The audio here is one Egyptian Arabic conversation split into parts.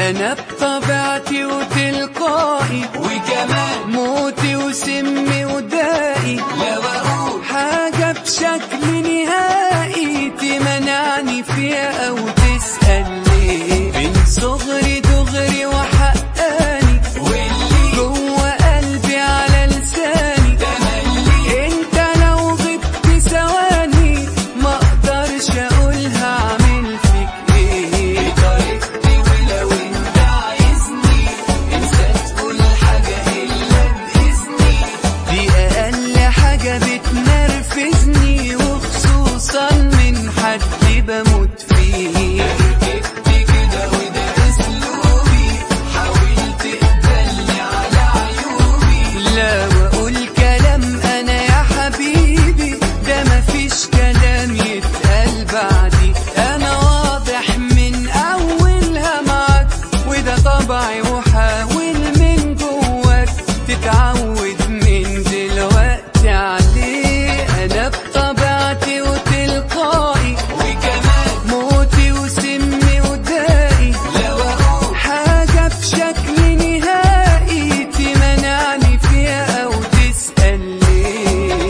انا بطبيعتي وتلقائي وكمان موتي وسمي ودائي لو اقول حاجة بشكل نهائي تمنعني فيها أو تسأل ليه من صغري دغري وحقاني واللي جوه قلبي على لساني تملي انت لو غبت ثواني ما اقدرش اقولها اعمل فيك ايه بطريقتي ولو انت عايزني انسى تقول حاجة الا باذني دي اقل حاجة بتنرفزني وخصوصا من حد بموت فيه ركبت كده وده اسلوبي حاولت تقبلني على عيوبي لا واقول كلام انا يا حبيبي ده مفيش كلام يتقال بعدي انا واضح من اولها معاك وده طبعي وحاول من جواك تتعود من دلوقتي عليه انا بطبيعتي وتلقائي وكمان موتي وسمي ودائي لو اقول حاجة بشكل نهائي تمنعني فيها أو تسأل ليه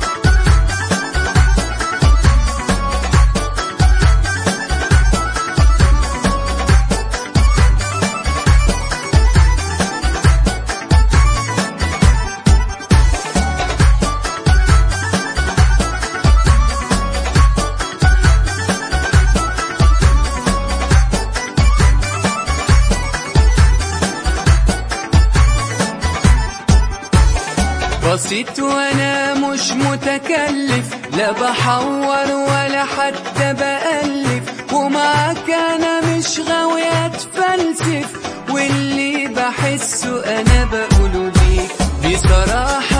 بسيط وانا مش متكلف لا بحور ولا حتى بألف ومعاك انا مش غاوي اتفلسف واللي بحسه انا بقوله ليك بصراحة